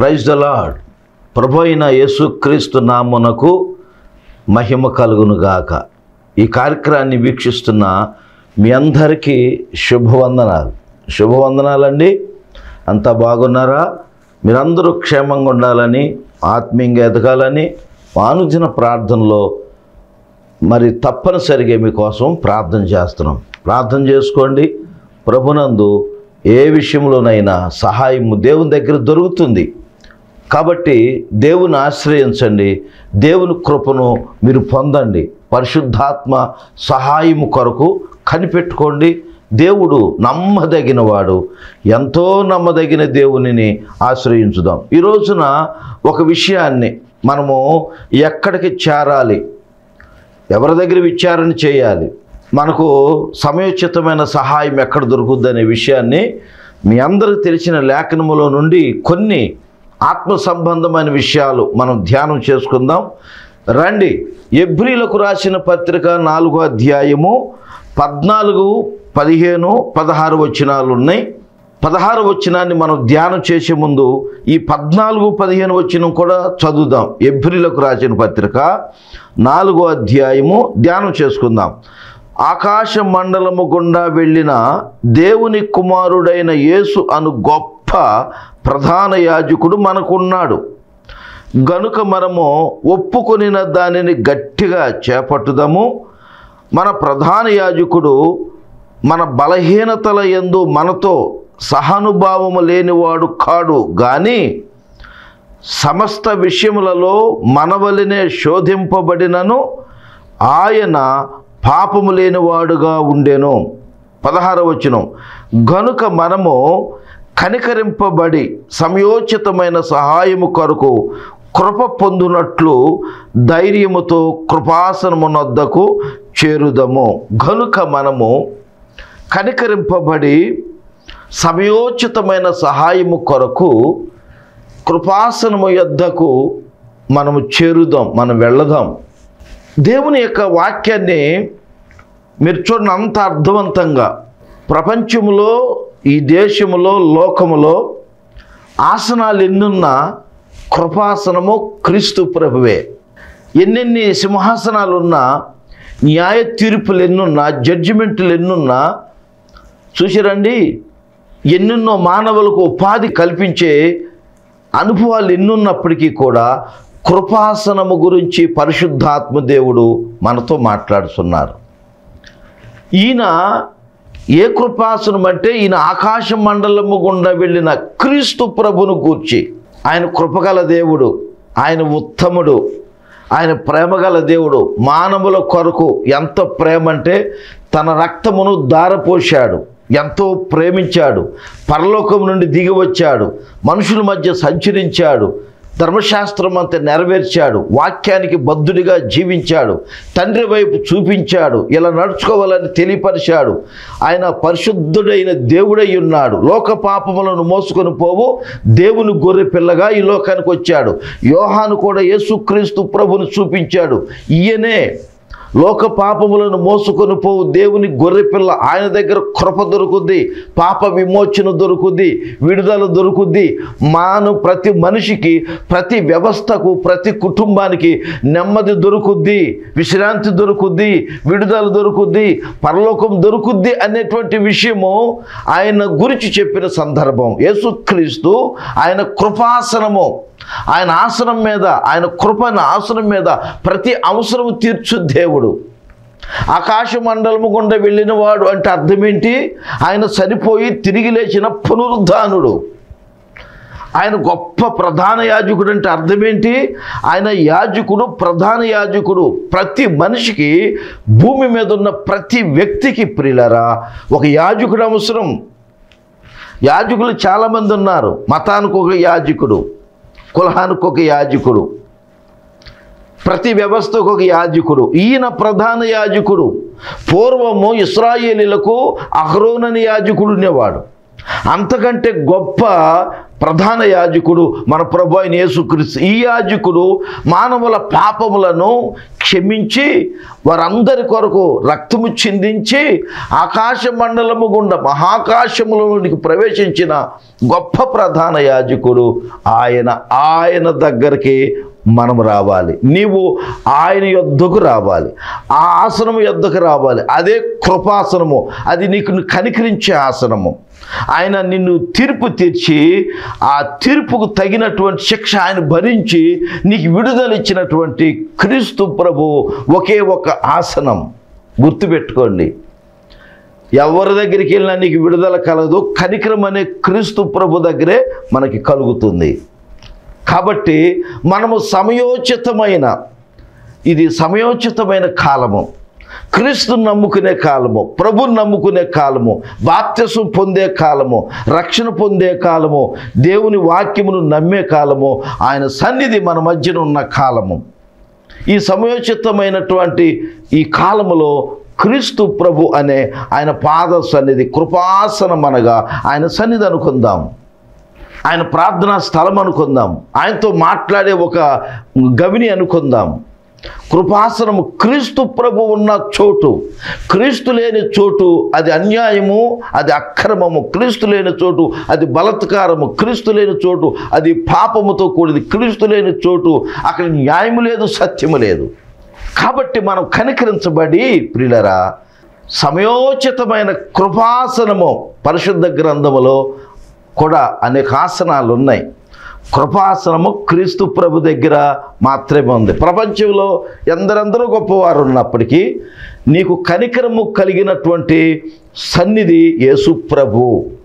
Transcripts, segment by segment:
praise the lord ప్రభు అయిన యేసుక్రీస్తు నామునకు మహిమ కలుగును గాక ఈ కార్యక్రమాన్ని వీక్షిస్తున్న మీ అందరికీ శుభవందనాలు శుభవందనాలండి అంతా బాగున్నారా మీరందరూ క్షేమంగా ఉండాలని ఆత్మీయంగా ఎదగాలని అనుదిన ప్రార్థనలో మరి తప్పనిసరిగా మీకోసం ప్రార్థన చేస్తున్నాం ప్రార్థన చేసుకోండి ప్రభునందు ఏ విషయంలోనైనా సహాయం దేవుని దగ్గర దొరుకుతుంది కాబట్టి దేవుని ఆశ్రయించండి దేవుని కృపను మీరు పొందండి పరిశుద్ధాత్మ సహాయము కొరకు కనిపెట్టుకోండి దేవుడు నమ్మదగినవాడు ఎంతో నమ్మదగిన దేవునిని ఆశ్రయించుదాం ఈ రోజున ఒక విషయాన్ని మనము ఎక్కడికి చేరాలి ఎవరి దగ్గర విచారణ చేయాలి మనకు సమయోచితమైన సహాయం ఎక్కడ దొరుకుద్ది అనే విషయాన్ని మీ అందరికి తెలిసిన లేఖనములో నుండి కొన్ని ఆత్మ సంబంధమైన విషయాలు మనం ధ్యానం చేసుకుందాం రండి ఎబ్రిలకు రాసిన పత్రిక నాలుగో అధ్యాయము పద్నాలుగు పదిహేను పదహారు వచనాలు ఉన్నాయి పదహారు వచనాన్ని మనం ధ్యానం చేసే ముందు ఈ పద్నాలుగు పదిహేను వచనం కూడా చదువుదాం ఎబ్రిలకు రాసిన పత్రిక నాలుగో అధ్యాయము ధ్యానం చేసుకుందాం ఆకాశ మండలము గుండా వెళ్ళిన దేవుని కుమారుడైన యేసు అను గొప్ప ప్రధాన యాజకుడు మనకున్నాడు గనుక మనము ఒప్పుకొనిన దానిని గట్టిగా చేపట్టుదాము మన ప్రధాన యాజకుడు మన బలహీనతల ఎందు మనతో సహానుభావము లేనివాడు కాడు కానీ సమస్త విషయములలో మనవలనే శోధింపబడినను ఆయన పాపము లేనివాడుగా ఉండెను పదహార వచనం గనుక మనము కనికరింపబడి సమయోచితమైన సహాయము కొరకు కృప పొందునట్లు ధైర్యముతో కృపాసనమునొద్దకు చేరుదము గనుక మనము కనికరింపబడి సమయోచితమైన సహాయము కొరకు కృపాసనము యొద్దకు మనము చేరుదాం మనం వెళ్ళదాం దేవుని యొక్క వాక్యాన్ని మీరు చూడండి అంత అర్థవంతంగా ప్రపంచములో ఈ దేశములో లోకములో ఆసనాలు ఎన్నున్నా కృపాసనము క్రీస్తు ప్రభువే ఎన్నెన్ని సింహాసనాలు ఉన్నా న్యాయ తీర్పులు ఎన్నున్నా జడ్జిమెంట్లు ఎన్నున్నా చూసిరండి ఎన్నెన్నో మానవులకు ఉపాధి కల్పించే అనుభవాలు ఎన్నున్నప్పటికీ కూడా కృపాసనము గురించి పరిశుద్ధాత్మ దేవుడు మనతో మాట్లాడుతున్నారు ఈయన ఏ కృపాసనం అంటే ఈయన ఆకాశ మండలము గుండా వెళ్ళిన క్రీస్తు ప్రభును గూర్చి ఆయన కృపగల దేవుడు ఆయన ఉత్తముడు ఆయన ప్రేమగల దేవుడు మానవుల కొరకు ఎంత ప్రేమ అంటే తన రక్తమును దారపోశాడు ఎంతో ప్రేమించాడు పరలోకం నుండి దిగి వచ్చాడు మనుషుల మధ్య సంచరించాడు ధర్మశాస్త్రం అంతా నెరవేర్చాడు వాక్యానికి బద్ధుడిగా జీవించాడు తండ్రి వైపు చూపించాడు ఇలా నడుచుకోవాలని తెలియపరిచాడు ఆయన పరిశుద్ధుడైన దేవుడై ఉన్నాడు లోక పాపములను మోసుకొని పోవు దేవుని గొర్రె పిల్లగా ఈ లోకానికి వచ్చాడు యోహాను కూడా యేసుక్రీస్తు ప్రభుని చూపించాడు ఈయనే లోక పాపములను మోసుకొని పోవు దేవుని గొర్రెపిల్ల ఆయన దగ్గర కృప దొరుకుద్ది పాప విమోచన దొరుకుద్ది విడుదల దొరుకుద్ది మాను ప్రతి మనిషికి ప్రతి వ్యవస్థకు ప్రతి కుటుంబానికి నెమ్మది దొరుకుద్ది విశ్రాంతి దొరుకుద్ది విడుదల దొరుకుద్ది పరలోకం దొరుకుద్ది అనేటువంటి విషయము ఆయన గురించి చెప్పిన సందర్భం యేసుక్రీస్తు ఆయన కృపాసనము ఆయన ఆసనం మీద ఆయన కృపణ ఆసనం మీద ప్రతి అవసరము తీర్చు దేవుడు ఆకాశ మండలము గుండా వెళ్ళిన వాడు అంటే అర్థం ఏంటి ఆయన చనిపోయి తిరిగి లేచిన పునరుద్ధానుడు ఆయన గొప్ప ప్రధాన యాజకుడు అంటే అర్థం ఏంటి ఆయన యాజకుడు ప్రధాన యాజకుడు ప్రతి మనిషికి భూమి మీద ఉన్న ప్రతి వ్యక్తికి ప్రియులరా ఒక యాజకుడు అవసరం యాజకులు చాలామంది ఉన్నారు మతానికి ఒక యాజకుడు కులహానికి ఒక యాజకుడు ప్రతి వ్యవస్థకు ఒక యాజకుడు ఈయన ప్రధాన యాజకుడు పూర్వము ఇస్రాయేలీలకు అహ్రోనని యాజకుడు ఉండేవాడు అంతకంటే గొప్ప ప్రధాన యాజకుడు మన ప్రభు అయిన యేసుక్రీస్తు ఈ యాజకుడు మానవుల పాపములను క్షమించి వారందరి కొరకు రక్తము చిందించి ఆకాశ మండలము గుండా మహాకాశములోనికి ప్రవేశించిన గొప్ప ప్రధాన యాజకుడు ఆయన ఆయన దగ్గరికి మనం రావాలి నీవు ఆయన యొద్దకు రావాలి ఆ ఆసనము యొద్దకు రావాలి అదే కృపాసనము అది నీకు కనికరించే ఆసనము ఆయన నిన్ను తీర్పు తీర్చి ఆ తీర్పుకు తగినటువంటి శిక్ష ఆయన భరించి నీకు విడుదల ఇచ్చినటువంటి క్రీస్తు ప్రభు ఒకే ఒక ఆసనం గుర్తుపెట్టుకోండి ఎవరి దగ్గరికి వెళ్ళినా నీకు విడుదల కలదు కనికరం అనే క్రీస్తు ప్రభు దగ్గరే మనకి కలుగుతుంది కాబట్టి మనము సమయోచితమైన ఇది సమయోచితమైన కాలము క్రీస్తుని నమ్ముకునే కాలము ప్రభుని నమ్ముకునే కాలము బాప్త్యసం పొందే కాలము రక్షణ పొందే కాలము దేవుని వాక్యమును నమ్మే కాలము ఆయన సన్నిధి మన మధ్యన ఉన్న కాలము ఈ సమయోచితమైనటువంటి ఈ కాలములో క్రీస్తు ప్రభు అనే ఆయన పాద సన్నిధి కృపాసనం అనగా ఆయన సన్నిధి అనుకుందాం ఆయన ప్రార్థనా స్థలం అనుకుందాం ఆయనతో మాట్లాడే ఒక గవిని అనుకుందాం కృపాసనము క్రీస్తు ప్రభు ఉన్న చోటు క్రీస్తు లేని చోటు అది అన్యాయము అది అక్రమము క్రీస్తు లేని చోటు అది బలత్కారము క్రీస్తు లేని చోటు అది పాపముతో కూడింది క్రీస్తు లేని చోటు అక్కడ న్యాయము లేదు సత్యము లేదు కాబట్టి మనం కనికరించబడి ప్రియులరా సమయోచితమైన కృపాసనము పరిశుద్ధ గ్రంథములో కూడా అనేక ఆసనాలు ఉన్నాయి కృపాసనము క్రీస్తు ప్రభు దగ్గర మాత్రమే ఉంది ప్రపంచంలో ఎందరందరూ గొప్పవారు ఉన్నప్పటికీ నీకు కనికరము కలిగినటువంటి సన్నిధి యేసు ప్రభు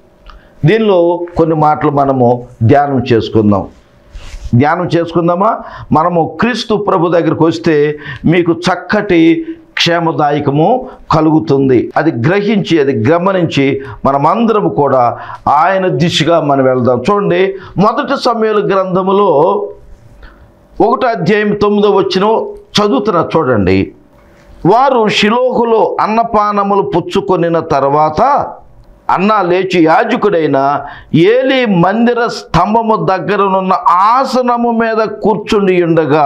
దీనిలో కొన్ని మాటలు మనము ధ్యానం చేసుకుందాం ధ్యానం చేసుకుందామా మనము క్రీస్తు ప్రభు దగ్గరికి వస్తే మీకు చక్కటి క్షేమదాయకము కలుగుతుంది అది గ్రహించి అది గమనించి మనమందరం కూడా ఆయన దిశగా మనం వెళ్దాం చూడండి మొదటి సమయాల గ్రంథములో ఒకటో అధ్యాయం తొమ్మిదో వచ్చిన చదువుతున్న చూడండి వారు శిలోహులో అన్నపానములు పుచ్చుకొనిన తర్వాత అన్న లేచి యాజకుడైన ఏలి మందిర స్తంభము దగ్గరనున్న ఆసనము మీద కూర్చుండి ఉండగా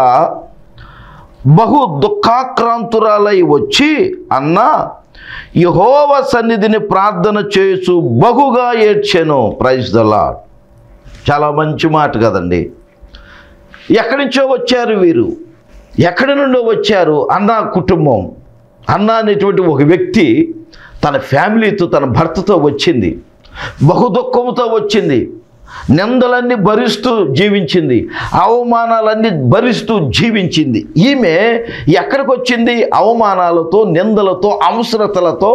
బహు దుఃఖాక్రాంతురాలై వచ్చి అన్న యహోవ సన్నిధిని ప్రార్థన చేసు బహుగా ఏడ్చెను ప్రైజ్ ద లాడ్ చాలా మంచి మాట కదండి ఎక్కడి నుంచో వచ్చారు వీరు ఎక్కడి నుండో వచ్చారు అన్న కుటుంబం అన్న అనేటువంటి ఒక వ్యక్తి తన ఫ్యామిలీతో తన భర్తతో వచ్చింది బహు దుఃఖంతో వచ్చింది నిందలన్నీ భరిస్తూ జీవించింది అవమానాలన్నీ భరిస్తూ జీవించింది ఈమె ఎక్కడికి వచ్చింది అవమానాలతో నిందలతో అవసరతలతో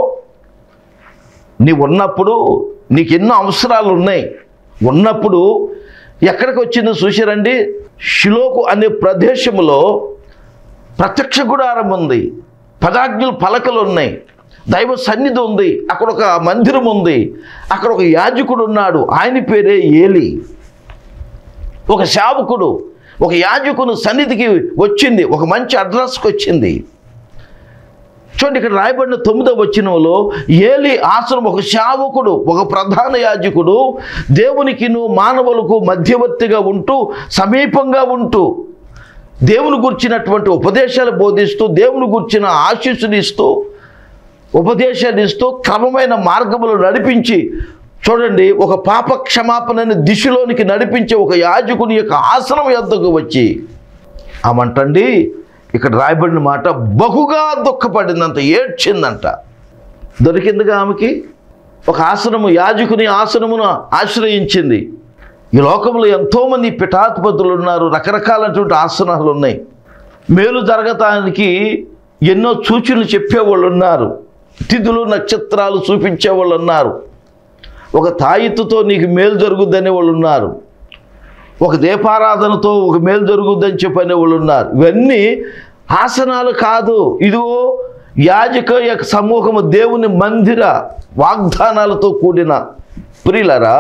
నీవు ఉన్నప్పుడు నీకు ఎన్నో అవసరాలు ఉన్నాయి ఉన్నప్పుడు ఎక్కడికి వచ్చిందో చూసారండి షిలోకు అనే ప్రదేశంలో ప్రత్యక్ష గుడారం ఉంది పదాజ్ఞులు పలకలు ఉన్నాయి దైవ సన్నిధి ఉంది అక్కడ ఒక మందిరం ఉంది అక్కడ ఒక యాజకుడు ఉన్నాడు ఆయన పేరే ఏలి ఒక సేవకుడు ఒక యాజకుని సన్నిధికి వచ్చింది ఒక మంచి అడ్రస్కి వచ్చింది చూడండి ఇక్కడ రాయబడిన తొమ్మిదో వచనంలో ఏలి ఆశ్రమం ఒక శావకుడు ఒక ప్రధాన యాజకుడు దేవునికిను మానవులకు మధ్యవర్తిగా ఉంటూ సమీపంగా ఉంటూ దేవుని గుర్చినటువంటి ఉపదేశాలు బోధిస్తూ దేవుని గుర్చిన ఆశీస్సులు ఇస్తూ ఉపదేశాలు ఇస్తూ క్రమమైన మార్గములు నడిపించి చూడండి ఒక పాప క్షమాపణని దిశలోనికి నడిపించే ఒక యాజకుని యొక్క ఆసనం యొద్దకు వచ్చి ఆమంటండి ఇక్కడ రాయబడిన మాట బహుగా దుఃఖపడిందంట ఏడ్చిందంట దొరికిందిగా ఆమెకి ఒక ఆసనము యాజకుని ఆసనమును ఆశ్రయించింది ఈ లోకంలో ఎంతోమంది పిఠాధిపతులు ఉన్నారు రకరకాలైనటువంటి ఆసనాలు ఉన్నాయి మేలు జరగటానికి ఎన్నో సూచనలు చెప్పేవాళ్ళు ఉన్నారు తిథులు నక్షత్రాలు చూపించేవాళ్ళు ఉన్నారు ఒక తాయిత్తుతో నీకు మేలు జరుగుద్దనే వాళ్ళు ఉన్నారు ఒక దీపారాధనతో ఒక మేలు జరుగుద్దని చెప్పనే వాళ్ళు ఉన్నారు ఇవన్నీ ఆసనాలు కాదు ఇదిగో యాజక యొక్క సమూహము దేవుని మందిర వాగ్దానాలతో కూడిన ప్రియులరా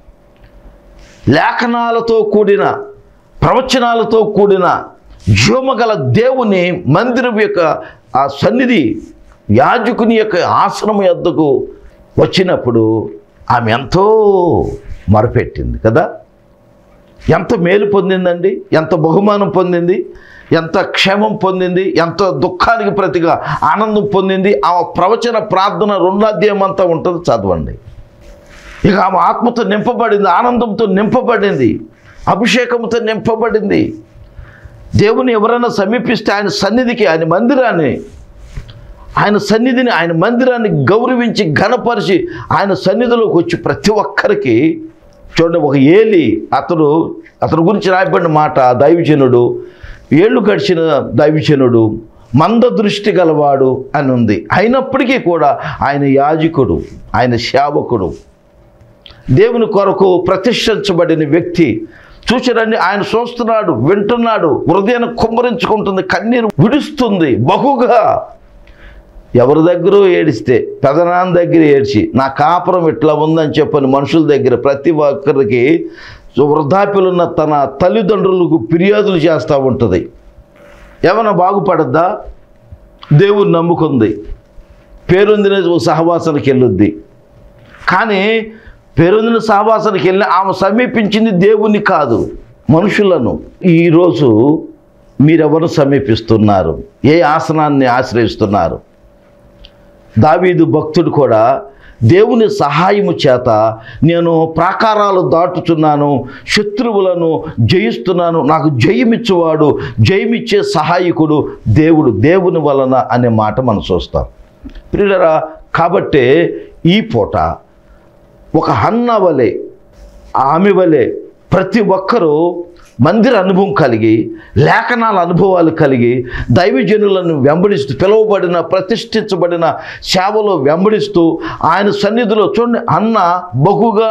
లేఖనాలతో కూడిన ప్రవచనాలతో కూడిన జీవమగల దేవుని మందిరం యొక్క ఆ సన్నిధి యాజకుని యొక్క ఆసనం యొద్దకు వచ్చినప్పుడు ఆమె ఎంతో మొరపెట్టింది కదా ఎంత మేలు పొందిందండి ఎంత బహుమానం పొందింది ఎంత క్షేమం పొందింది ఎంత దుఃఖానికి ప్రతిగా ఆనందం పొందింది ఆ ప్రవచన ప్రార్థన రెండో అధ్యాయం అంతా ఉంటుంది చదవండి ఇక ఆమె ఆత్మతో నింపబడింది ఆనందంతో నింపబడింది అభిషేకంతో నింపబడింది దేవుని ఎవరైనా సమీపిస్తే ఆయన సన్నిధికి ఆయన మందిరాన్ని ఆయన సన్నిధిని ఆయన మందిరాన్ని గౌరవించి ఘనపరిచి ఆయన సన్నిధిలోకి వచ్చి ప్రతి ఒక్కరికి చూడండి ఒక ఏలి అతడు అతని గురించి రాయబడిన మాట దైవజనుడు ఏళ్ళు గడిచిన దైవజనుడు మంద దృష్టి గలవాడు అని ఉంది అయినప్పటికీ కూడా ఆయన యాజకుడు ఆయన సేవకుడు దేవుని కొరకు ప్రతిష్ఠించబడిన వ్యక్తి చూచరండి ఆయన చూస్తున్నాడు వింటున్నాడు హృదయాన్ని కుమ్మరించుకుంటుంది కన్నీరు విడుస్తుంది బహుగా ఎవరి దగ్గర ఏడిస్తే పెదనాన్న దగ్గర ఏడ్చి నా కాపురం ఇట్లా ఉందని చెప్పని మనుషుల దగ్గర ప్రతి ఒక్కరికి వృద్ధాప్యులున్న తన తల్లిదండ్రులకు ఫిర్యాదులు చేస్తూ ఉంటుంది ఏమైనా బాగుపడద్దా దేవుని నమ్ముకుంది పేరొందిన సహవాసానికి వెళ్ళొద్ది కానీ పేరొందిన సహవాసానికి వెళ్ళి ఆమె సమీపించింది దేవుని కాదు మనుషులను ఈరోజు మీరెవరు సమీపిస్తున్నారు ఏ ఆసనాన్ని ఆశ్రయిస్తున్నారు దావీదు భక్తుడు కూడా దేవుని సహాయము చేత నేను ప్రాకారాలు దాటుచున్నాను శత్రువులను జయిస్తున్నాను నాకు జయమిచ్చువాడు జయమిచ్చే సహాయకుడు దేవుడు దేవుని వలన అనే మాట మనం చూస్తాం ప్రియులరా కాబట్టే ఈ పూట ఒక హన్న వలె ఆమె వలె ప్రతి ఒక్కరూ మందిర అనుభవం కలిగి లేఖనాల అనుభవాలు కలిగి దైవజనులను వెంబడిస్తూ పిలువబడిన ప్రతిష్ఠించబడిన సేవలో వెంబడిస్తూ ఆయన సన్నిధిలో చూడండి అన్న బహుగా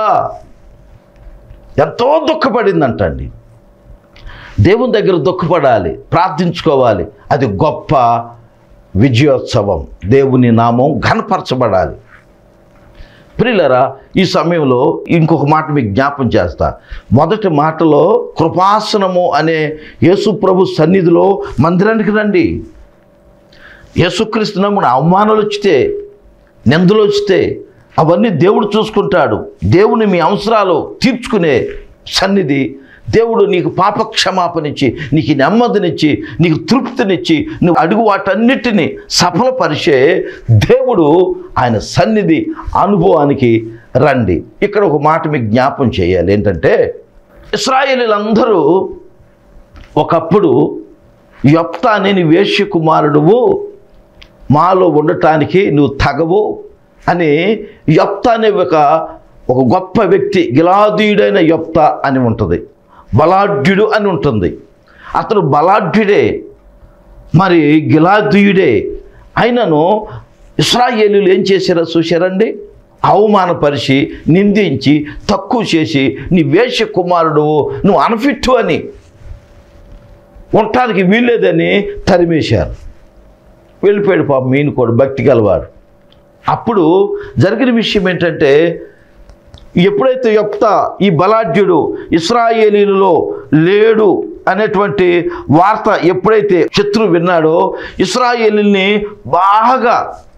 ఎంతో దుఃఖపడిందంటండి దేవుని దగ్గర దుఃఖపడాలి ప్రార్థించుకోవాలి అది గొప్ప విజయోత్సవం దేవుని నామం ఘనపరచబడాలి ప్రియులరా ఈ సమయంలో ఇంకొక మాట మీకు జ్ఞాపం చేస్తా మొదటి మాటలో కృపాసనము అనే యేసు ప్రభు సన్నిధిలో మందిరానికి రండి యేసుక్రీస్తు నమ్మున అవమానాలు వచ్చితే నిందలు వచ్చితే అవన్నీ దేవుడు చూసుకుంటాడు దేవుని మీ అవసరాలు తీర్చుకునే సన్నిధి దేవుడు నీకు పాప క్షమాపణిచ్చి నీకు నెమ్మదినిచ్చి నీకు తృప్తినిచ్చి నువ్వు అడుగు వాటన్నిటిని సఫలపరిచే దేవుడు ఆయన సన్నిధి అనుభవానికి రండి ఇక్కడ ఒక మాట మీకు జ్ఞాపం చేయాలి ఏంటంటే ఇస్రాయేలీలందరూ ఒకప్పుడు యొప్తా నేను వేష్య కుమారుడువు మాలో ఉండటానికి నువ్వు తగవు అని యొప్త అనే ఒక ఒక గొప్ప వ్యక్తి గిలాదీయుడైన యొప్త అని ఉంటుంది బలాఢ్యుడు అని ఉంటుంది అతను బలాఢ్యుడే మరి గిలాదీయుడే అయినను ఇస్రాయేలీలు ఏం చేశారో చూశారండి అవమానపరిచి నిందించి తక్కువ చేసి నీ వేష కుమారుడు నువ్వు అనఫిట్టు అని ఉండటానికి వీల్లేదని తరిమేశారు వెళ్ళిపోయాడు పాపం మీను కూడా భక్తి గలవాడు అప్పుడు జరిగిన విషయం ఏంటంటే ఎప్పుడైతే యొప్త ఈ బలాఢ్యుడు ఇస్రాయేలీలలో లేడు అనేటువంటి వార్త ఎప్పుడైతే శత్రువు విన్నాడో ఇస్రాయేలీల్ని బాగా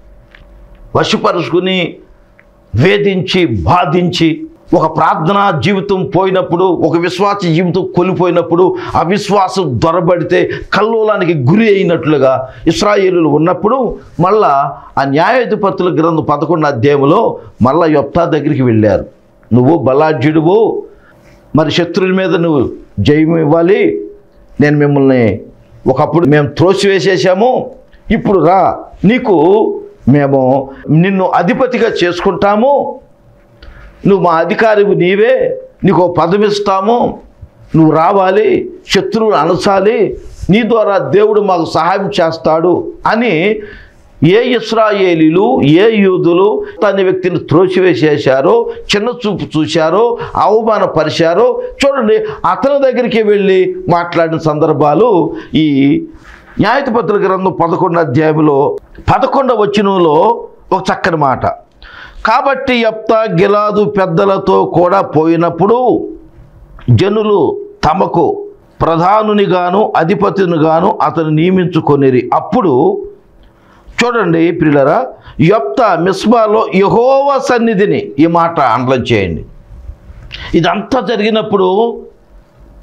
వశపరుచుకుని వేధించి బాధించి ఒక ప్రార్థనా జీవితం పోయినప్పుడు ఒక విశ్వాస జీవితం కోల్పోయినప్పుడు అవిశ్వాసం దొరబడితే కల్లోలానికి గురి అయినట్లుగా ఇస్రాయేలులు ఉన్నప్పుడు మళ్ళా ఆ న్యాయాధిపతుల గ్రంథం పదకొండు అధ్యాయంలో మళ్ళా యొప్తా దగ్గరికి వెళ్ళారు నువ్వు బలాఢ్యుడువు మరి శత్రువుల మీద నువ్వు జయం ఇవ్వాలి నేను మిమ్మల్ని ఒకప్పుడు మేము త్రోసివేసేసాము ఇప్పుడు రా నీకు మేము నిన్ను అధిపతిగా చేసుకుంటాము నువ్వు మా అధికారివి నీవే నీకు ఓ పదవి ఇస్తాము నువ్వు రావాలి శత్రువుని అనసాలి నీ ద్వారా దేవుడు మాకు సహాయం చేస్తాడు అని ఏ ఇస్రాయేలీలు ఏ యూదులు తన వ్యక్తిని త్రోసివేసేశారో చిన్న చూపు చూశారో అవమానపరిచారో చూడండి అతని దగ్గరికి వెళ్ళి మాట్లాడిన సందర్భాలు ఈ న్యాయపత్ర గ్రంథం పదకొండు అధ్యాయంలో పదకొండవ వచనంలో ఒక చక్కని మాట కాబట్టి యప్త గిలాదు పెద్దలతో కూడా పోయినప్పుడు జనులు తమకు ప్రధానునిగాను అధిపతినిగాను అతను నియమించుకొనిరి అప్పుడు చూడండి ప్రియులరా యొప్త మిస్బాలో యహోవ సన్నిధిని ఈ మాట అండలం చేయండి ఇదంతా జరిగినప్పుడు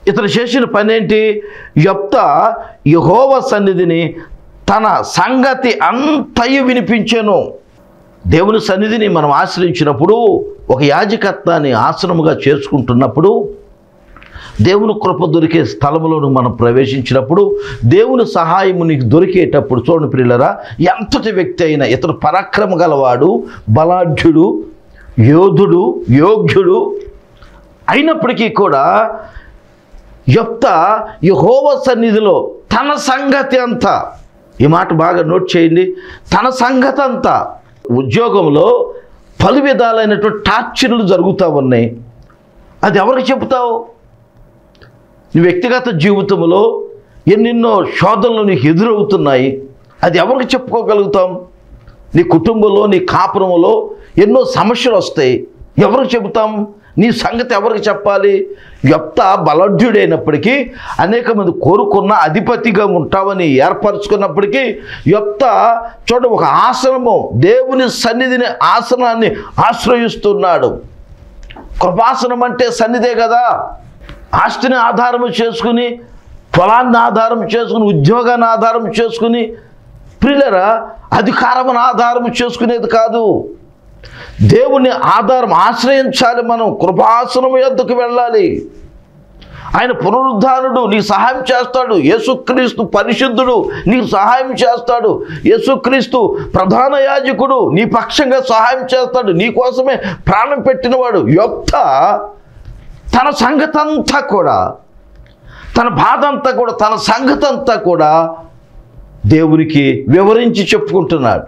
ఇతను చేసిన పని ఏంటి యొప్త యహోవ సన్నిధిని తన సంగతి అంతయు వినిపించాను దేవుని సన్నిధిని మనం ఆశ్రయించినప్పుడు ఒక యాజకత్వాన్ని ఆశ్రముగా చేసుకుంటున్నప్పుడు దేవుని కృప దొరికే స్థలంలోను మనం ప్రవేశించినప్పుడు దేవుని సహాయము నీకు దొరికేటప్పుడు చూడండి ప్రియులరా ఎంతటి వ్యక్తి అయినా ఇతను పరాక్రమ గలవాడు బలాఢ్యుడు యోధుడు యోగ్యుడు అయినప్పటికీ కూడా యొప్త యహోవ సన్నిధిలో తన సంగతి అంతా ఈ మాట బాగా నోట్ చేయండి తన సంగతి అంతా ఉద్యోగంలో పలు విధాలైనటువంటి టార్చర్లు జరుగుతూ ఉన్నాయి అది ఎవరికి చెబుతావు నీ వ్యక్తిగత జీవితంలో ఎన్నెన్నో శోధనలు నీకు ఎదురవుతున్నాయి అది ఎవరికి చెప్పుకోగలుగుతాం నీ కుటుంబంలో నీ కాపురంలో ఎన్నో సమస్యలు వస్తాయి ఎవరికి చెబుతాం నీ సంగతి ఎవరికి చెప్పాలి యొప్త బలఢ్యుడైనప్పటికీ అనేక మంది కోరుకున్న అధిపతిగా ఉంటావని ఏర్పరచుకున్నప్పటికీ యొప్త చూడ ఒక ఆసనము దేవుని సన్నిధిని ఆసనాన్ని ఆశ్రయిస్తున్నాడు కృపాసనం అంటే సన్నిధే కదా ఆస్తిని ఆధారం చేసుకుని పొలాన్ని ఆధారం చేసుకుని ఉద్యోగాన్ని ఆధారం చేసుకుని ప్రియులరా అధికారమును ఆధారం చేసుకునేది కాదు దేవుని ఆధారం ఆశ్రయించాలి మనం కృపాసనం ఎద్దుకు వెళ్ళాలి ఆయన పునరుద్ధానుడు నీ సహాయం చేస్తాడు యేసుక్రీస్తు పరిశుద్ధుడు నీకు సహాయం చేస్తాడు యేసుక్రీస్తు ప్రధాన యాజకుడు నీ పక్షంగా సహాయం చేస్తాడు నీ కోసమే ప్రాణం పెట్టినవాడు యొక్త తన సంగతంతా కూడా తన బాధ అంతా కూడా తన సంగతంతా కూడా దేవునికి వివరించి చెప్పుకుంటున్నాడు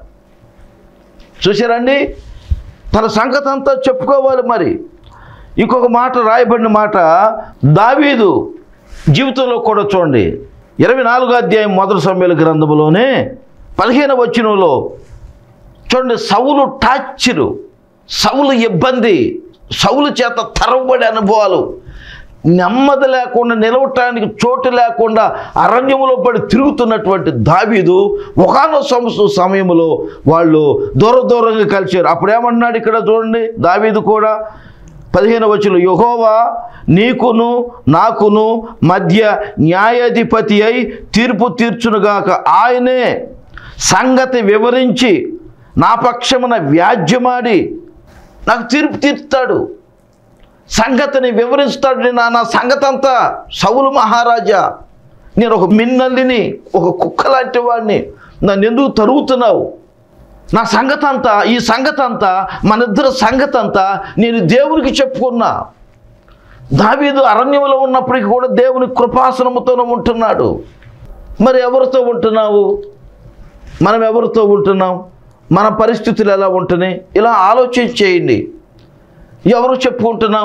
చూసారండి తన సంగతి అంతా చెప్పుకోవాలి మరి ఇంకొక మాట రాయబడిన మాట దావీదు జీవితంలో కూడా చూడండి ఇరవై నాలుగో అధ్యాయం మొదటి సమ్మెల గ్రంథంలోనే పదిహేను వచనంలో చూడండి సవులు టార్చరు సవులు ఇబ్బంది సవులు చేత తరవబడి అనుభవాలు నెమ్మది లేకుండా నిలవటానికి చోటు లేకుండా అరణ్యములో పడి తిరుగుతున్నటువంటి దావీదు ఒకనో సంవత్సరం సమయంలో వాళ్ళు దూర దూరంగా కలిశారు అప్పుడు ఏమన్నాడు ఇక్కడ చూడండి దావీదు కూడా పదిహేను వచ్చిన యహోవా నీకును నాకును మధ్య న్యాయాధిపతి అయి తీర్పు తీర్చునుగాక ఆయనే సంగతి వివరించి నా పక్షమున వ్యాజ్యమాడి నాకు తీర్పు తీర్తాడు సంగతిని వివరిస్తాడు నేను నా సంగతి అంతా సౌలు మహారాజా నేను ఒక మిన్నల్లిని ఒక కుక్క లాంటి వాడిని నన్ను ఎందుకు తరుగుతున్నావు నా సంగతి అంతా ఈ సంగతి అంతా మన ఇద్దరు సంగతి అంతా నేను దేవునికి చెప్పుకున్నా దావీదు అరణ్యంలో ఉన్నప్పటికీ కూడా దేవుని కృపాసనముతోనే ఉంటున్నాడు మరి ఎవరితో ఉంటున్నావు మనం ఎవరితో ఉంటున్నాం మన పరిస్థితులు ఎలా ఉంటున్నాయి ఇలా ఆలోచన చేయండి ఎవరు చెప్పుకుంటున్నాం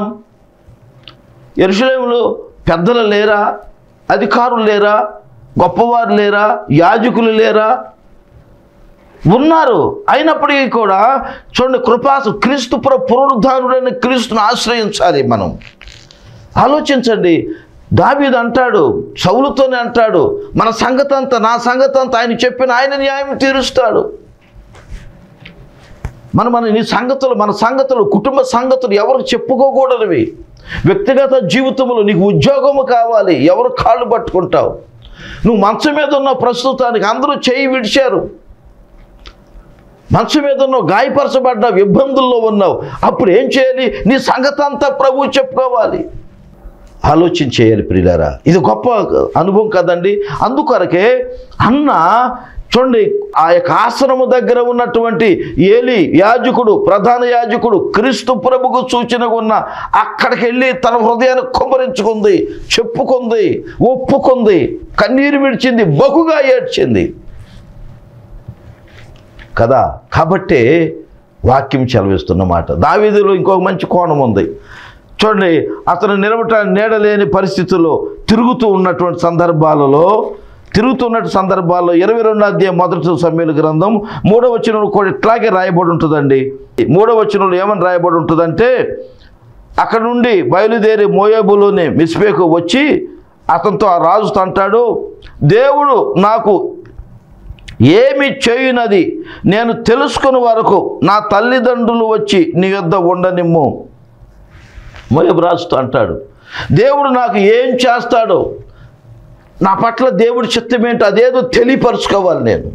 ఎరుసలేములో పెద్దలు లేరా అధికారులు లేరా గొప్పవారు లేరా యాజకులు లేరా ఉన్నారు అయినప్పటికీ కూడా చూడండి కృపాసు క్రీస్తు పుర పునరుద్ధానుడైన క్రీస్తును ఆశ్రయించాలి మనం ఆలోచించండి దావీదు అంటాడు సౌలుతోనే అంటాడు మన సంగతి అంతా నా సంగతి అంతా ఆయన చెప్పిన ఆయన న్యాయం తీరుస్తాడు మన మన నీ సంగతులు మన సంగతులు కుటుంబ సంగతులు ఎవరికి చెప్పుకోకూడనివి వ్యక్తిగత జీవితంలో నీకు ఉద్యోగము కావాలి ఎవరు కాళ్ళు పట్టుకుంటావు నువ్వు మంచం మీద ఉన్న ప్రస్తుతానికి అందరూ చేయి విడిచారు మంచం మీద ఉన్నావు గాయపరచబడ్డావు ఇబ్బందుల్లో ఉన్నావు అప్పుడు ఏం చేయాలి నీ సంగతి అంతా ప్రభువు చెప్పుకోవాలి ఆలోచన చేయాలి ప్రియులారా ఇది గొప్ప అనుభవం కదండి అందుకొరకే అన్న చూడండి ఆ యొక్క ఆశ్రము దగ్గర ఉన్నటువంటి ఏలి యాజకుడు ప్రధాన యాజకుడు క్రీస్తు ప్రభుకు సూచనగా ఉన్న అక్కడికి వెళ్ళి తన హృదయాన్ని కుమ్మరించుకుంది చెప్పుకుంది ఒప్పుకుంది కన్నీరు విడిచింది బహుగా ఏడ్చింది కదా కాబట్టే వాక్యం చెలవిస్తున్నమాట దావీదులో ఇంకొక మంచి కోణం ఉంది చూడండి అతను నిలబట నీడలేని పరిస్థితుల్లో తిరుగుతూ ఉన్నటువంటి సందర్భాలలో తిరుగుతున్న సందర్భాల్లో ఇరవై రెండు అధ్యాయం మొదటి సమ్మెల గ్రంథం మూడవ వచనంలో కూడా ఇట్లాగే రాయబడి ఉంటుందండి మూడవ వచనంలో ఏమని రాయబడి ఉంటుందంటే అక్కడ నుండి బయలుదేరి మోయాబులోని మిస్పేకు వచ్చి అతనితో ఆ రాజుతో అంటాడు దేవుడు నాకు ఏమి చేయునది నేను తెలుసుకుని వరకు నా తల్లిదండ్రులు వచ్చి నీ యొద్ద ఉండనిమ్ము మోయబు రాజుతో అంటాడు దేవుడు నాకు ఏం చేస్తాడో నా పట్ల దేవుడి చిత్తం ఏంటో అదేదో తెలియపరుచుకోవాలి నేను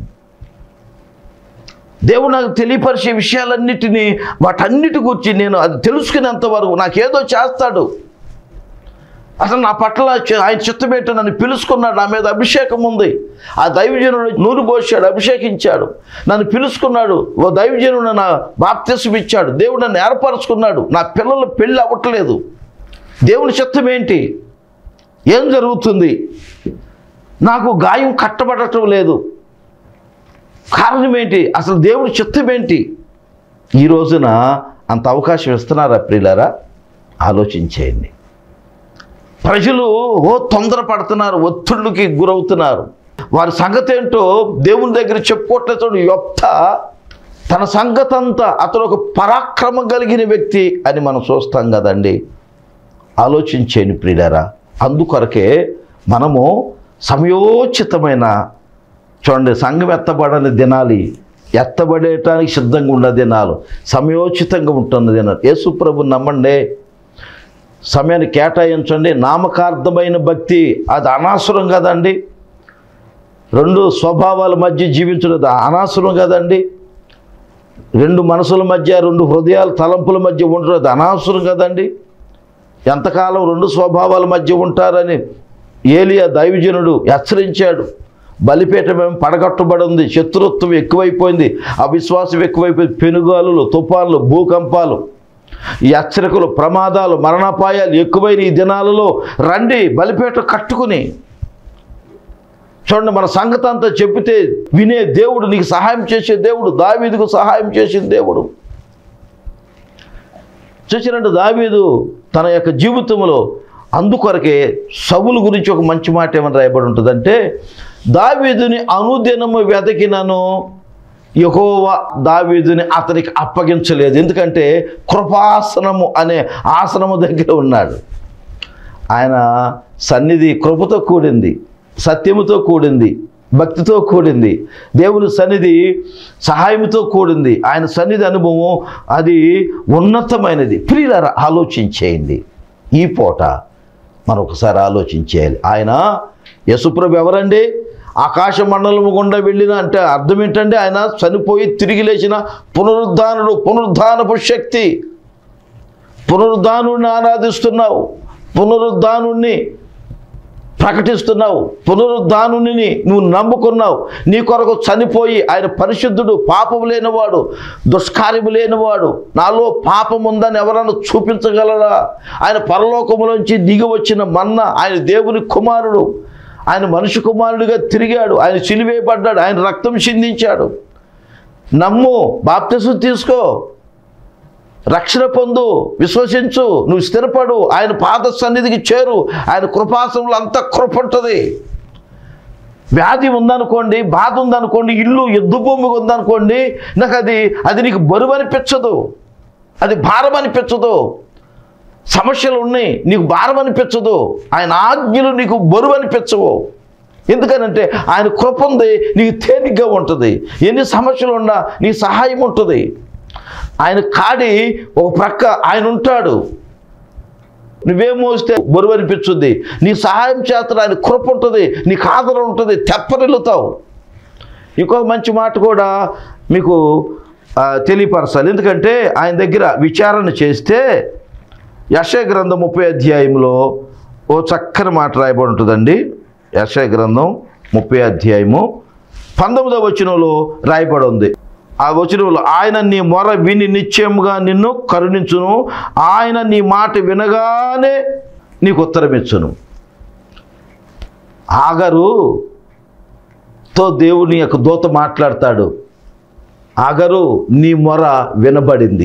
దేవుడు నాకు తెలియపరిచే విషయాలన్నిటినీ వాటన్నిటి గురించి నేను అది తెలుసుకునేంత వరకు నాకేదో చేస్తాడు అసలు నా పట్ల చి- ఆయన చిత్తమేంటో నన్ను పిలుచుకున్నాడు నా మీద అభిషేకం ఉంది ఆ దైవజనుడు నూరు పోసాడు అభిషేకించాడు నన్ను పిలుచుకున్నాడు ఓ దైవజనుడు నా బాప్తిసం ఇచ్చాడు దేవుడు నన్ను ఏర్పరచుకున్నాడు నా పిల్లల పెళ్ళి అవ్వట్లేదు దేవుని చిత్తం ఏంటి ఏం జరుగుతుంది నాకు గాయం కట్టబడటం లేదు కారణం ఏంటి అసలు దేవుడి చిత్తం ఏంటి ఈ రోజున అంత అవకాశం ఇస్తున్నారా ప్రియులారా ఆలోచించేయండి ప్రజలు ఓ తొందరపడుతున్నారు ఒత్తిళ్ళకి గురవుతున్నారు వారి సంగతి ఏంటో దేవుని దగ్గర చెప్పుకోవట్లేదు యొప్త తన సంగతి అంతా అతను ఒక పరాక్రమం కలిగిన వ్యక్తి అని మనం చూస్తాం కదండి ఆలోచించేని ప్రియులారా అందుకొరకే మనము సమయోచితమైన చూడండి సంఘం ఎత్తబడని దినాలి ఎత్తబడేటానికి సిద్ధంగా ఉన్న దినాలు సమయోచితంగా ఉంటున్న దినాలు యేసుప్రభు నమ్మండి సమయాన్ని కేటాయించండి నామకార్థమైన భక్తి అది అనవసరం కదండి రెండు స్వభావాల మధ్య జీవించడం అది అనవసరం కదండి రెండు మనసుల మధ్య రెండు హృదయాల తలంపుల మధ్య ఉండడం అది అనవసరం కదండి ఎంతకాలం రెండు స్వభావాల మధ్య ఉంటారని ఏలియా దైవజనుడు హెచ్చరించాడు బలిపీఠమేమో పడగొట్టబడి ఉంది శత్రుత్వం ఎక్కువైపోయింది అవిశ్వాసం ఎక్కువైపోయింది పెనుగాలులు తుఫాన్లు భూకంపాలు ఈ హెచ్చరికలు ప్రమాదాలు మరణాపాయాలు ఎక్కువైన ఈ దినాలలో రండి బలిపేట కట్టుకుని చూడండి మన సంగతి అంతా చెబితే వినే దేవుడు నీకు సహాయం చేసే దేవుడు దావీదుకు సహాయం చేసిన దేవుడు చూసినట్టు దావీదు తన యొక్క జీవితంలో అందుకొరకే సవులు గురించి ఒక మంచి మాట ఏమని రాయబడి ఉంటుందంటే దావీదుని అనుదినము వెతకినను యహోవా దావీదుని అతనికి అప్పగించలేదు ఎందుకంటే కృపాసనము అనే ఆసనము దగ్గర ఉన్నాడు ఆయన సన్నిధి కృపతో కూడింది సత్యముతో కూడింది భక్తితో కూడింది దేవుని సన్నిధి సహాయంతో కూడింది ఆయన సన్నిధి అనుభవం అది ఉన్నతమైనది ప్రియుల ఆలోచించేయండి ఈ పూట మనం ఒకసారి ఆలోచించేయాలి ఆయన యశుప్రభు ఎవరండి ఆకాశ మండలం గుండా వెళ్ళిన అంటే అర్థం ఏంటంటే ఆయన చనిపోయి తిరిగి లేచిన పునరుద్ధానుడు పునరుద్ధానపు శక్తి పునరుద్ధానుడిని ఆరాధిస్తున్నావు పునరుద్ధానుణ్ణి ప్రకటిస్తున్నావు పునరుద్ధానుని నువ్వు నమ్ముకున్నావు నీ కొరకు చనిపోయి ఆయన పరిశుద్ధుడు పాపము లేనివాడు దుష్కార్యము లేనివాడు నాలో పాపం ఉందని ఎవరన్నా చూపించగలరా ఆయన పరలోకములోంచి దిగి వచ్చిన మన్న ఆయన దేవుని కుమారుడు ఆయన మనిషి కుమారుడిగా తిరిగాడు ఆయన చిలివేయబడ్డాడు ఆయన రక్తం చిందించాడు నమ్ము బాప్తిసం తీసుకో రక్షణ పొందు విశ్వసించు నువ్వు స్థిరపడు ఆయన పాద సన్నిధికి చేరు ఆయన కృపాసనంలో అంత కృప ఉంటుంది వ్యాధి ఉందనుకోండి బాధ ఉందనుకోండి ఇల్లు ఎద్దు భూమిగా ఉందనుకోండి నాకు అది అది నీకు బరువు అనిపించదు అది భారం అనిపించదు సమస్యలు ఉన్నాయి నీకు భారం అనిపించదు ఆయన ఆజ్ఞలు నీకు బరువు అనిపించవు ఎందుకనంటే ఆయన కృప ఉంది నీకు తేలిగ్గా ఉంటుంది ఎన్ని సమస్యలు ఉన్నా నీ సహాయం ఉంటుంది ఆయన కాడి ఒక ప్రక్క ఆయన ఉంటాడు నువ్వేం మోస్తే బరువు అనిపించుద్ది నీ సహాయం చేత ఆయన కృప ఉంటుంది నీకు ఆదరణ ఉంటుంది తెప్పరిల్లుతావు ఇంకొక మంచి మాట కూడా మీకు ఆ, తెలియపరచాలి ఎందుకంటే ఆయన దగ్గర విచారణ చేస్తే యశయ గ్రంథం ముప్పై అధ్యాయంలో ఓ చక్కని మాట రాయబడి ఉంటుందండి యశయ గ్రంథం ముప్పై అధ్యాయము పంతొమ్మిదవ వచనంలో రాయబడి ఉంది ఆ వచనంలో ఆయన నీ మొర విని నిశ్చయముగా నిన్ను కరుణించును ఆయన నీ మాట వినగానే నీకు ఉత్తరం ఇచ్చును ఆగరు తో దేవుని యొక్క దూత మాట్లాడతాడు ఆగరు నీ మొర వినబడింది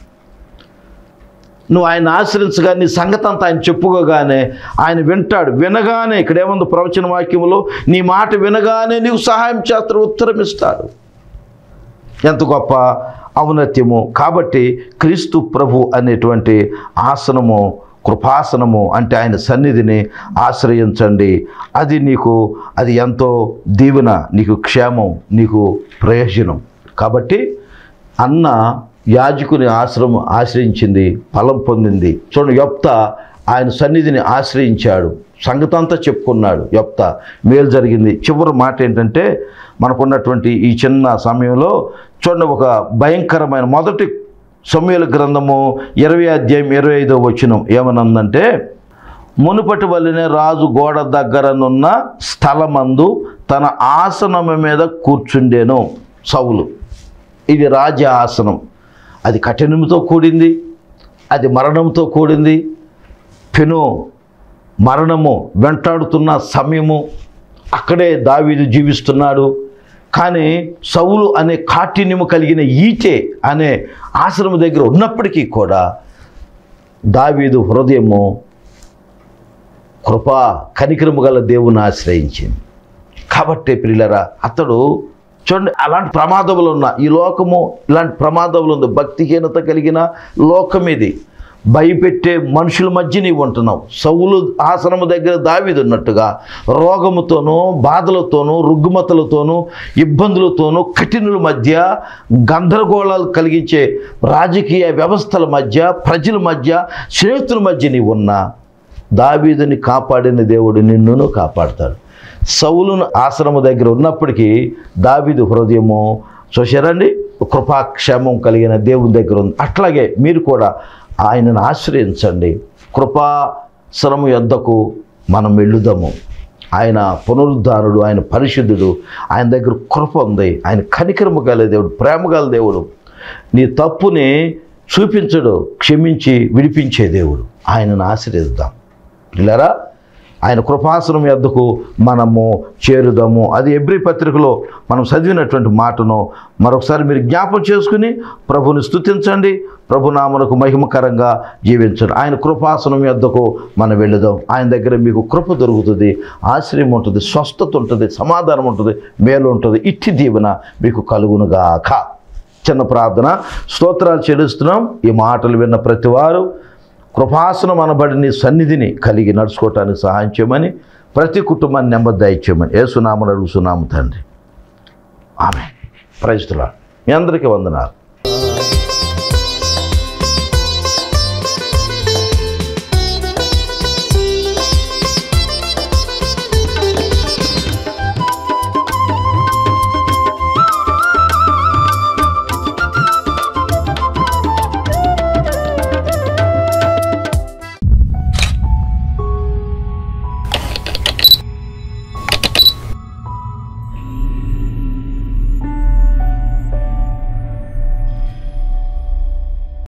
నువ్వు ఆయన ఆశ్రయించగా నీ సంగతి అంతా ఆయన చెప్పుకోగానే ఆయన వింటాడు వినగానే ఇక్కడ ఏముంది ప్రవచన వాక్యంలో నీ మాట వినగానే నీకు సహాయం చేస్తాడు ఉత్తరం ఇస్తాడు ఎంత గొప్ప ఔన్నత్యము కాబట్టి క్రీస్తు ప్రభు అనేటువంటి ఆసనము కృపాసనము అంటే ఆయన సన్నిధిని ఆశ్రయించండి అది నీకు అది ఎంతో దీవెన నీకు క్షేమం నీకు ప్రయోజనం కాబట్టి అన్న యాజకుని ఆశ్రమం ఆశ్రయించింది ఫలం పొందింది చూడండి యొప్త ఆయన సన్నిధిని ఆశ్రయించాడు సంగతంతా చెప్పుకున్నాడు యొప్త మేలు జరిగింది చివరి మాట ఏంటంటే మనకున్నటువంటి ఈ చిన్న సమయంలో చూడండి ఒక భయంకరమైన మొదటి సమయాల గ్రంథము ఇరవై అధ్యాయం ఇరవై ఐదో వచ్చినం ఏమనుందంటే మునుపటి వల్లనే రాజు గోడ దగ్గరనున్న స్థలమందు తన ఆసనము మీద కూర్చుండేను సౌలు ఇది రాజ్య ఆసనం అది కఠినంతో కూడింది అది మరణంతో కూడింది పెను మరణము వెంటాడుతున్న సమయము అక్కడే దావీదు జీవిస్తున్నాడు కానీ సౌలు అనే కాఠిన్యము కలిగిన ఈటే అనే ఆశ్రమం దగ్గర ఉన్నప్పటికీ కూడా దావీదు హృదయము కృపా కనికరము గల దేవుని ఆశ్రయించింది కాబట్టి ప్రియులరా అతడు చూడండి అలాంటి ప్రమాదములు ఉన్న ఈ లోకము ఇలాంటి ప్రమాదములు ఉంది భక్తిహీనత కలిగిన లోకం ఇది భయపెట్టే మనుషుల మధ్య నీవు ఉంటున్నావు సౌలు ఆసనము దగ్గర దావిది ఉన్నట్టుగా రోగముతోనూ బాధలతోనూ రుగ్మతలతోనూ ఇబ్బందులతోనూ కఠినుల మధ్య గందరగోళాలు కలిగించే రాజకీయ వ్యవస్థల మధ్య ప్రజల మధ్య స్నేహితుల మధ్య నీవు ఉన్నా దావీదుని కాపాడిన దేవుడు నిన్నును కాపాడతాడు సౌలును ఆశ్రమ దగ్గర ఉన్నప్పటికీ దావీదు హృదయము చూశారండి కృపాక్షేమం కలిగిన దేవుని దగ్గర ఉంది అట్లాగే మీరు కూడా ఆయనను ఆశ్రయించండి కృపాశ్రమ యొద్దకు మనం వెళ్ళుదాము ఆయన పునరుద్ధారుడు ఆయన పరిశుద్ధుడు ఆయన దగ్గర కృప ఉంది ఆయన కనికరము గల దేవుడు ప్రేమ గల దేవుడు నీ తప్పుని చూపించడు క్షమించి విడిపించే దేవుడు ఆయనను ఆశ్రయిద్దాం పిల్లరా ఆయన కృపాసనం యొద్దకు మనము చేరుదాము అది ఎబ్రి పత్రికలో మనం చదివినటువంటి మాటను మరొకసారి మీరు జ్ఞాపం చేసుకుని ప్రభుని స్తుతించండి ప్రభునామనకు మహిమకరంగా జీవించండి ఆయన కృపాసనం యొద్దకు మనం వెళుదాం ఆయన దగ్గర మీకు కృప దొరుకుతుంది ఆశ్రయం ఉంటుంది స్వస్థత ఉంటుంది సమాధానం ఉంటుంది మేలు ఉంటుంది ఇట్టి దీవెన మీకు కలుగునుగాక చిన్న ప్రార్థన స్తోత్రాలు చెల్లిస్తున్నాం ఈ మాటలు విన్న ప్రతివారు కృపాసనం అనబడి నీ సన్నిధిని కలిగి నడుచుకోవటానికి సహాయం చేయమని ప్రతి కుటుంబాన్ని నెమ్మది దయచేయమని ఏ సునామని అడుగుతున్నాము తండ్రి ఆమె ప్రైస్తులా మీ అందరికీ వందనాలు